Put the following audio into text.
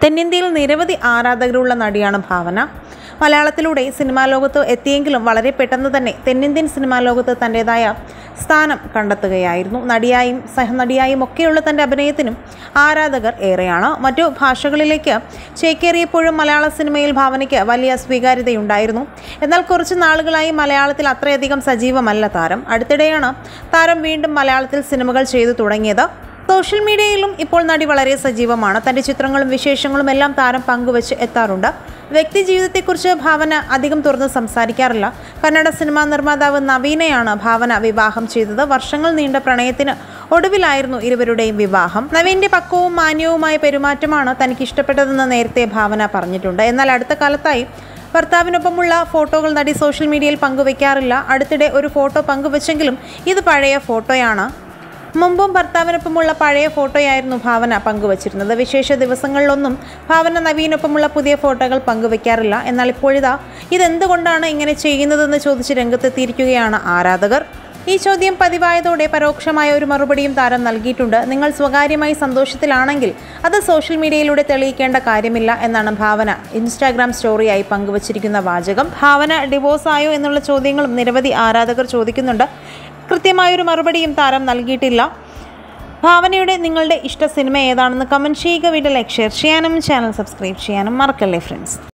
തെന്നിന്ത്യയിൽ നിരവധി ആരാധകരുള്ള നടിയാണ് ഭാവന മലയാളത്തിലൂടെ സിനിമാ ലോകത്ത് എത്തിയെങ്കിലും വളരെ പെട്ടെന്ന് തന്നെ തെന്നിന്ത്യൻ സിനിമാ ലോകത്ത് തൻ്റെതായ സ്ഥാനം കണ്ടെത്തുകയായിരുന്നു നടിയായും സഹനടിയായും ഒക്കെയുള്ള തൻ്റെ അഭിനയത്തിനും ആരാധകർ ഏറെയാണ് മറ്റു ഭാഷകളിലേക്ക് ചേക്കേറിയപ്പോഴും മലയാള സിനിമയിൽ ഭാവനയ്ക്ക് വലിയ സ്വീകാര്യതയുണ്ടായിരുന്നു എന്നാൽ കുറച്ച് നാളുകളായി മലയാളത്തിൽ അത്രയധികം സജീവമല്ല താരം അടുത്തിടെയാണ് താരം വീണ്ടും മലയാളത്തിൽ സിനിമകൾ ചെയ്തു തുടങ്ങിയത് സോഷ്യൽ മീഡിയയിലും ഇപ്പോൾ നടി വളരെ സജീവമാണ് തൻ്റെ ചിത്രങ്ങളും വിശേഷങ്ങളും എല്ലാം താരം പങ്കുവച്ച് എത്താറുണ്ട് വ്യക്തി ജീവിതത്തെക്കുറിച്ച് ഭാവന അധികം തുറന്ന് സംസാരിക്കാറില്ല കന്നഡ സിനിമാ നിർമ്മാതാവ് നവീനയാണ് ഭാവന വിവാഹം ചെയ്തത് വർഷങ്ങൾ നീണ്ട പ്രണയത്തിന് ഒടുവിലായിരുന്നു ഇരുവരുടെയും വിവാഹം നവീൻ്റെ പക്വവും മാന്യവുമായ പെരുമാറ്റമാണ് തനിക്ക് ഇഷ്ടപ്പെട്ടതെന്ന് നേരത്തെ ഭാവന പറഞ്ഞിട്ടുണ്ട് എന്നാൽ അടുത്ത കാലത്തായി ഭർത്താവിനൊപ്പമുള്ള ഫോട്ടോകൾ നടി സോഷ്യൽ മീഡിയയിൽ പങ്കുവയ്ക്കാറില്ല അടുത്തിടെ ഒരു ഫോട്ടോ പങ്കുവച്ചെങ്കിലും ഇത് പഴയ ഫോട്ടോയാണ് മുമ്പും ഭർത്താവിനൊപ്പമുള്ള പഴയ ഫോട്ടോയായിരുന്നു ഭാവന പങ്കുവച്ചിരുന്നത് വിശേഷ ദിവസങ്ങളിലൊന്നും ഭാവന നവീനൊപ്പമുള്ള പുതിയ ഫോട്ടോകൾ പങ്കുവയ്ക്കാറില്ല എന്നാൽ ഇപ്പോഴിതാ ഇതെന്തുകൊണ്ടാണ് ഇങ്ങനെ ചെയ്യുന്നതെന്ന് ചോദിച്ച് രംഗത്തെത്തിയിരിക്കുകയാണ് ആരാധകർ ഈ ചോദ്യം പതിവായതോടെ പരോക്ഷമായ ഒരു മറുപടിയും താരം നൽകിയിട്ടുണ്ട് നിങ്ങൾ സ്വകാര്യമായി സന്തോഷത്തിലാണെങ്കിൽ അത് സോഷ്യൽ മീഡിയയിലൂടെ തെളിയിക്കേണ്ട കാര്യമില്ല എന്നാണ് ഭാവന ഇൻസ്റ്റാഗ്രാം സ്റ്റോറിയായി പങ്കുവച്ചിരിക്കുന്ന വാചകം ഭാവന ഡിവോഴ്സ് ആയോ എന്നുള്ള ചോദ്യങ്ങളും നിരവധി ആരാധകർ ചോദിക്കുന്നുണ്ട് കൃത്യമായൊരു മറുപടിയും താരം നൽകിയിട്ടില്ല ഭാവനയുടെ നിങ്ങളുടെ ഇഷ്ട സിനിമ ഏതാണെന്ന് കമൻറ്റ് ചെയ്യുക വീഡിയോ ലൈക്ക് ഷെയർ ചെയ്യാനും ചാനൽ സബ്സ്ക്രൈബ് ചെയ്യാനും മറക്കല്ലേ ഫ്രണ്ട്സ്